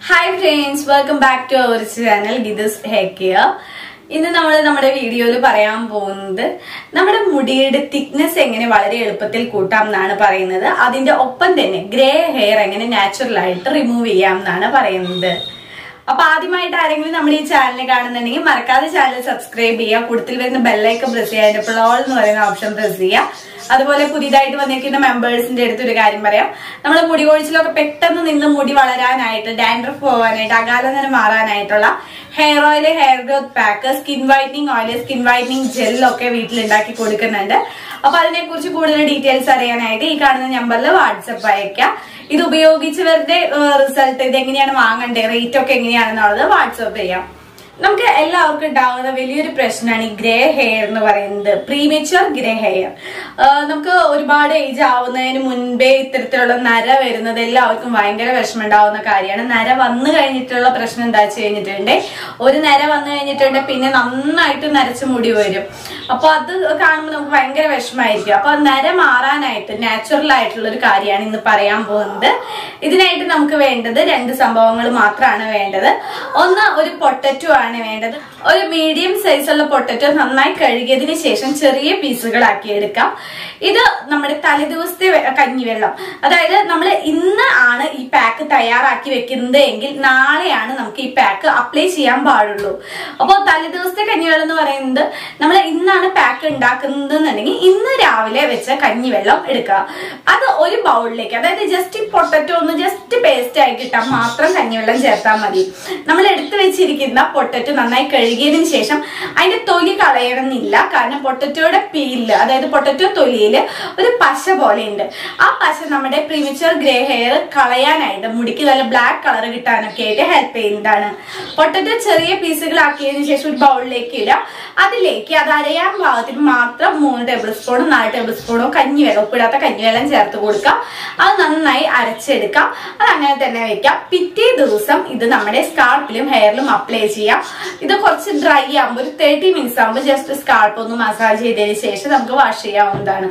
hi friends welcome back to our channel ഗിദസ് here ഇന്ന് നമ്മൾ നമ്മുടെ വീഡിയോയിൽ പറയാൻ പോകുന്നത് നമ്മുടെ മുടിയുടെ തിക്നെസ് എങ്ങനെ വളരെ എളുപ്പത്തിൽ കൂട്ടാം എന്നാണ് പറയുന്നത് അതിന്റെ ഒപ്പം തന്നെ ഗ്രേ ഹെയർ എങ്ങനെ നാച്ചുറൽ ആയിട്ട് റിമൂവ് ചെയ്യാം എന്നാണ് പറയുന്നത് അപ്പൊ ആദ്യമായിട്ട് ആരെങ്കിലും നമ്മുടെ ഈ ചാനൽ കാണുന്നുണ്ടെങ്കിൽ മറക്കാതെ ചാനൽ സബ്സ്ക്രൈബ് ചെയ്യുക കൂടുതൽ വരുന്ന ബെല്ലൈക്കൺ പ്രസ് ചെയ്യുക അതിന്റെ പ്ലോൾ എന്ന് പറയുന്ന ഓപ്ഷൻ പ്രസ് ചെയ്യുക അതുപോലെ പുതിയതായിട്ട് വന്നിരിക്കുന്ന മെമ്പേഴ്സിന്റെ അടുത്ത് ഒരു കാര്യം പറയാം നമ്മൾ മുടി കൊഴിച്ചിലൊക്കെ പെട്ടെന്ന് നിന്ന് മുടി വളരാനായിട്ട് ഡാൻഡ്രഫ് പോകാനായിട്ട് അകാലനര മാറാനായിട്ടുള്ള hair oil hair growth pack skin whitening oil skin whitening ജെല്ലൊക്കെ വീട്ടിൽ ഉണ്ടാക്കി കൊടുക്കുന്നുണ്ട് അപ്പൊ അതിനെ കുറിച്ച് കൂടുതൽ ഡീറ്റെയിൽസ് അറിയാനായിട്ട് ഈ കാണുന്ന നമ്പറിൽ വാട്സപ്പ് അയക്കാം ഇത് ഉപയോഗിച്ചവരുടെ റിസൾട്ട് ഇത് എങ്ങനെയാണ് വാങ്ങണ്ടേ റേറ്റ് ഒക്കെ എങ്ങനെയാണെന്നുള്ളത് വാട്സപ്പ് ചെയ്യാം നമുക്ക് എല്ലാവർക്കും ഉണ്ടാവുന്ന വലിയൊരു പ്രശ്നമാണ് ഈ ഗ്രേ ഹെയർ എന്ന് പറയുന്നത് പ്രീമേച്ചർ ഗ്രേ ഹെയർ നമുക്ക് ഒരുപാട് ഏജ് ആവുന്നതിന് മുൻപേ ഇത്തരത്തിലുള്ള നര വരുന്നത് എല്ലാവർക്കും ഭയങ്കര വിഷമം ഉണ്ടാവുന്ന കാര്യമാണ് നര വന്നു കഴിഞ്ഞിട്ടുള്ള പ്രശ്നം എന്താ വെച്ച് കഴിഞ്ഞിട്ടുണ്ട് ഒരു നര വന്നു കഴിഞ്ഞിട്ടുണ്ട് പിന്നെ നന്നായിട്ട് നരച്ച മുടി വരും അപ്പൊ അത് കാണുമ്പോൾ നമുക്ക് ഭയങ്കര വിഷമമായിരിക്കും അപ്പൊ നര മാറാനായിട്ട് നാച്ചുറൽ ആയിട്ടുള്ള ഒരു കാര്യമാണ് ഇന്ന് പറയാൻ പോകുന്നത് ഇതിനായിട്ട് നമുക്ക് വേണ്ടത് രണ്ട് സംഭവങ്ങൾ മാത്രമാണ് വേണ്ടത് ഒന്ന് ഒരു പൊട്ടറ്റോ ആണ് വേണ്ടത് ഒരു മീഡിയം സൈസുള്ള പൊട്ടറ്റോ നന്നായി കഴുകിയതിന് ശേഷം ചെറിയ പീസുകളാക്കി എടുക്കാം ഇത് നമ്മുടെ തലേദിവസത്തെ വെ- കഞ്ഞിവെള്ളം അതായത് നമ്മൾ ഇന്ന് ആണ് ഈ പാക്ക് തയ്യാറാക്കി വെക്കുന്നത് എങ്കിൽ നാളെയാണ് നമുക്ക് ഈ പാക്ക് അപ്ലൈ ചെയ്യാൻ പാടുള്ളൂ അപ്പോൾ തലേദിവസത്തെ കഞ്ഞിവെള്ളം എന്ന് പറയുന്നത് നമ്മൾ ഇന്നാണ് പാക്ക് ഉണ്ടാക്കുന്നത് എന്നുണ്ടെങ്കിൽ ഇന്ന് രാവിലെ വെച്ച കഞ്ഞിവെള്ളം എടുക്കുക അത് ഒരു ബൗളിലേക്ക് അതായത് ജസ്റ്റ് ഈ പൊട്ടറ്റോ ഒന്ന് ജസ്റ്റ് പേസ്റ്റ് ആയി കിട്ടാൻ മാത്രം കഞ്ഞിവെള്ളം ചേർത്താൽ മതി നമ്മൾ എടുത്തു വെച്ചിരിക്കുന്ന പൊട്ടറ്റോ നന്നായി കഴുകിയതിന് ശേഷം അതിന്റെ തൊലി കളയണമെന്നില്ല കാരണം പൊട്ടറ്റോയുടെ പീല് അതായത് പൊട്ടറ്റോ തൊലിയിൽ ഒരു പശ പോലെ ഉണ്ട് ആ പശ നമ്മുടെ പ്രീമിച്ചർ ഗ്രേ ഹെയർ കളയാനായിട്ട് മുടിക്ക് നല്ല ബ്ലാക്ക് കളർ കിട്ടാനൊക്കെ ആയിട്ട് ഹെൽപ്പ് ചെയ്യുന്നതാണ് പൊട്ടറ്റോ ചെറിയ പീസുകളാക്കിയതിനു ശേഷം ഒരു ബൗളിലേക്ക് ഇടുക അതിലേക്ക് അത് അരയാൻ പാകത്തിന് മാത്രം മൂന്ന് ടേബിൾ സ്പൂണോ നാല് ടേബിൾ സ്പൂണോ കഞ്ഞിവെള്ളം ഉപ്പിടാത്ത കഞ്ഞിവെള്ളം ചേർത്ത് കൊടുക്കുക അത് നന്നായി അരച്ചെടുക്കാം അത് അങ്ങനെ തന്നെ വെക്കാം പിറ്റേ ദിവസം ഇത് നമ്മുടെ സ്കാർപ്പിലും ഹെയറിലും അപ്ലൈ ചെയ്യാം ഇത് കുറച്ച് ഡ്രൈ ആകുമ്പോൾ ഒരു തേർട്ടി മിനിറ്റ്സ് ആകുമ്പോൾ ജസ്റ്റ് സ്കാർപ്പ് ഒന്ന് മസാജ് ചെയ്തതിന് ശേഷം നമുക്ക് വാഷ് ചെയ്യാവുന്നതാണ്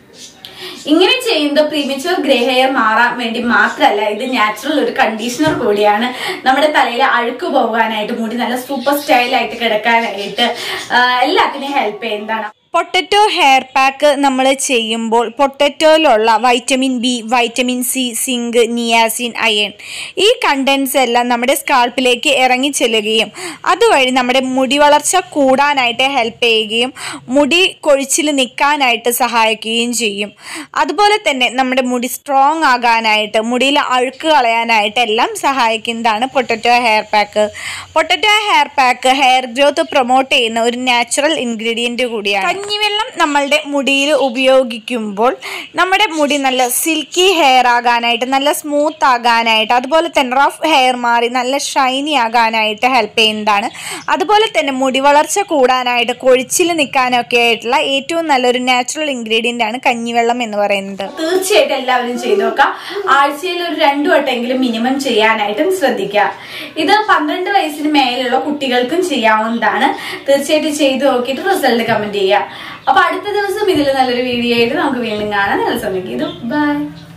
ഇങ്ങനെ ചെയ്യുന്നത് പ്രീമിച്ചർ ഗ്രേ ഹെയർ മാറാൻ വേണ്ടി മാത്രമല്ല ഇത് നാച്ചുറൽ ഒരു കണ്ടീഷണർ കൂടിയാണ് നമ്മുടെ തലയിൽ അഴുക്ക് പോകാനായിട്ട് മുടി നല്ല സൂപ്പർ സ്റ്റൈലായിട്ട് കിടക്കാനായിട്ട് ആ, എല്ലാത്തിനും ഹെൽപ്പ് ചെയ്യുന്നതാണ് പൊട്ടറ്റോ ഹെയർ പാക്ക് നമ്മൾ ചെയ്യുമ്പോൾ പൊട്ടറ്റോയിലുള്ള vitamin B vitamin C zinc niacin iron ഈ കണ്ടൻസ് എല്ലാം നമ്മുടെ സ്കാൾപ്പിലേക്ക് ഇറങ്ങി ചെല്ലുകയും അതുവഴി നമ്മുടെ മുടി വളർച്ച കൂടാനായിട്ട് ഹെൽപ്പ് ചെയ്യുകയും മുടി കൊഴിച്ചിൽ നിൽക്കാനായിട്ട് സഹായിക്കുകയും ചെയ്യും അതുപോലെ തന്നെ നമ്മുടെ മുടി സ്ട്രോങ് ആകാനായിട്ട് മുടിയിൽ അഴുക്ക് കളയാനായിട്ട് എല്ലാം സഹായിക്കുന്നതാണ് potato hair pack potato hair pack hair growth promote ചെയ്യുന്ന ഒരു നാച്ചുറൽ ഇൻഗ്രീഡിയൻറ്റ് കൂടിയാണ് കഞ്ഞിവെള്ളം നമ്മളുടെ മുടിയിൽ ഉപയോഗിക്കുമ്പോൾ നമ്മുടെ മുടി നല്ല സിൽക്കി ഹെയർ ആകാനായിട്ട് നല്ല സ്മൂത്ത് ആകാനായിട്ട് അതുപോലെ തന്നെ റഫ് ഹെയർ മാറി നല്ല ഷൈനി ആകാനായിട്ട് ഹെൽപ്പ് ചെയ്യുന്നതാണ് അതുപോലെ തന്നെ മുടി വളർച്ച കൂടാനായിട്ട് കൊഴിച്ചിൽ നിൽക്കാനൊക്കെ ആയിട്ടുള്ള ഏറ്റവും നല്ലൊരു നാച്ചുറൽ ഇൻഗ്രീഡിയൻ്റ് ആണ് കഞ്ഞിവെള്ളം എന്ന് പറയുന്നത് തീർച്ചയായിട്ടും എല്ലാവരും ചെയ്തു നോക്കാം ആഴ്ചയിൽ ഒരു രണ്ടു വട്ടെങ്കിലും മിനിമം ചെയ്യാനായിട്ടും ശ്രദ്ധിക്കുക ഇത് പന്ത്രണ്ട് വയസ്സിന് മേലുള്ള കുട്ടികൾക്കും ചെയ്യാവുന്നതാണ് തീർച്ചയായിട്ടും ചെയ്തു നോക്കിയിട്ട് റിസൾട്ട് കമന്റ് ചെയ്യുക അപ്പൊ അടുത്ത ദിവസം ഇതിൽ നല്ലൊരു വീഡിയോ ആയിട്ട് നമുക്ക് വീണ്ടും കാണാം നല്ല സമയത്ത് ഇത് ബൈ